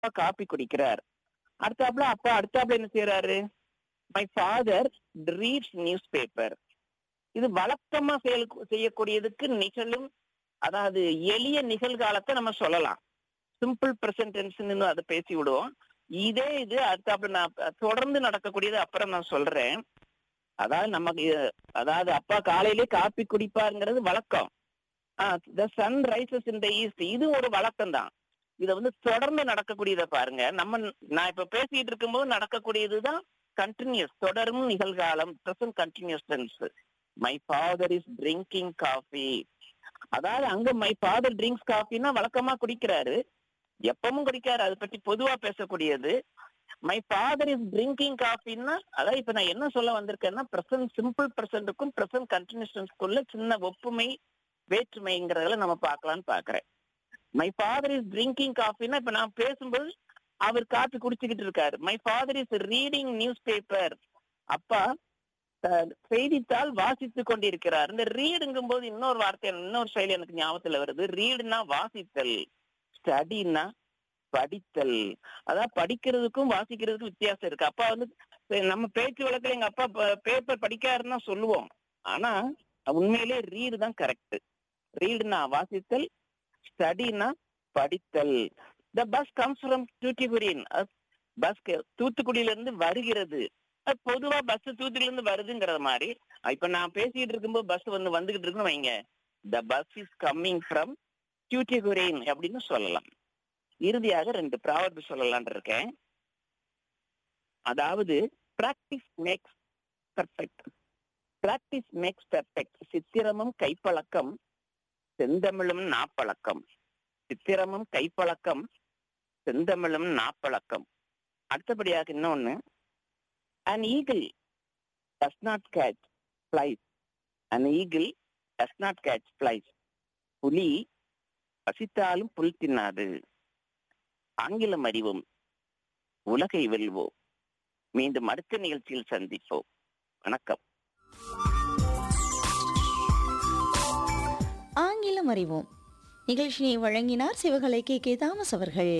அப்பா காபி குடிக்கிறார் அடுத்தாப்புல அப்பா அடுத்தாப்புல என்ன செய்யறாரு my father reads newspaper இது வழக்கமா செயல் செய்யக்கூடியதுக்கு நிகழும் அதாவது எளிய நிகழ்காலத்தை நம்ம சொல்லலாம் சிம்பிள் பிரசன்டென்ஸ் அதை பேசி விடுவோம் இதே இது அடுத்தாப்புல நான் தொடர்ந்து நடக்கக்கூடியது அப்புறம் நான் சொல்றேன் அதாவது நமக்கு அதாவது அப்பா காலையிலே காப்பி குடிப்பாருங்கிறது வழக்கம் the sun rises in the east இது ஒரு வழக்கம் தான் இதை வந்து தொடர்ந்து நடக்கக்கூடியதை பாருங்க நம்ம நான் இப்ப பேசிட்டு இருக்கும்போது நடக்கக்கூடியதுதான் கண்டினியூஸ் தொடரும் நிகழ்காலம் present continuous tense my father is drinking coffee அதாவது அங்க மை ஃபாதர் ட்ரிங்க்ஸ் காஃபின்னா வழக்கமா குடிக்கிறாரு எப்பவும் குடிக்காரு அதை பத்தி பொதுவா பேசக்கூடியது மை ஃபாதர் இஸ் ட்ரிங்கிங் காஃபின்னா அதான் இப்ப நான் என்ன சொல்ல வந்திருக்கேன்னா பிரசன்ட் சிம்பிள் பிரசன்ட்டுக்கும் பிரசன்ட் கண்டினியூஷன்ஸ்க்குள்ள சின்ன ஒப்புமை வேற்றுமைங்கிறதுல நம்ம பார்க்கலாம்னு பாக்குறேன் மை ஃபாதர் இஸ் ட்ரிங்கிங் காஃபின்னா இப்ப நான் பேசும்போது அவர் காப்பி குடிச்சுக்கிட்டு இருக்காரு my father is reading newspaper அப்பா செய்தித்தாள் வாசித்து கொண்டிருக்கிறார் இந்த ரீடுங்கும் போது இன்னொரு வார்த்தை இன்னொரு செயல் எனக்கு ஞாபகத்துல வருது ரீடுனா வாசித்தல் ஸ்டடின்னா படித்தல் அதான் படிக்கிறதுக்கும் வாசிக்கிறதுக்கும் வித்தியாசம் இருக்கு அப்பா வந்து நம்ம பேச்சு வழக்கில் எங்க அப்பா பேப்பர் படிக்காருன்னா சொல்லுவோம் ஆனா உண்மையிலே ரீடு தான் கரெக்ட் ரீடுனா வாசித்தல் ஸ்டடினா படித்தல் த பஸ் கம்ஸ் ஃப்ரம் தூத்துக்குடியின் பஸ் தூத்துக்குடியில இருந்து வருகிறது பொதுவா பஸ் தூத்துக்குடியில இருந்து வருதுங்கிற மாதிரி இப்ப நான் பேசிட்டு இருக்கும்போது பஸ் வந்து வந்துகிட்டு இருக்குன்னு வைங்க the bus is coming from Tuticorin அப்படின்னு சொல்லலாம் இறுதியாக ரெண்டு ப்ராவர்பு சொல்லலான் இருக்கேன் அதாவது practice makes perfect practice makes perfect சித்திரமும் கைப்பழக்கம் செந்தமிழும் நாப்பழக்கம் சித்திரமும் கைப்பழக்கம் செந்தமிழும் நாப்பழக்கம் அடுத்தபடியாக இன்னொன்னு an eagle does not catch flies an eagle does not catch flies புலி பசித்தாலும் புல் தின்னாது ஆங்கிலம் அறிவோம் உலகை வெல்வோம் மீண்டும் அடுத்த நிகழ்ச்சியில் சந்திப்போம் வணக்கம் ஆங்கிலம் அறிவோம் நிகழ்ச்சியை வழங்கினார் சிவகலை கே கே தாமஸ் அவர்கள்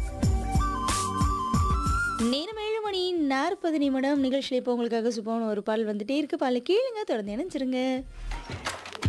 நேரம் ஏழு மணி நாற்பது நிமிடம் நிகழ்ச்சியில் இப்போ உங்களுக்காக சுப்பான ஒரு பால் வந்துட்டே இருக்கு பால் கேளுங்க தொடர்ந்து நினைச்சிருங்க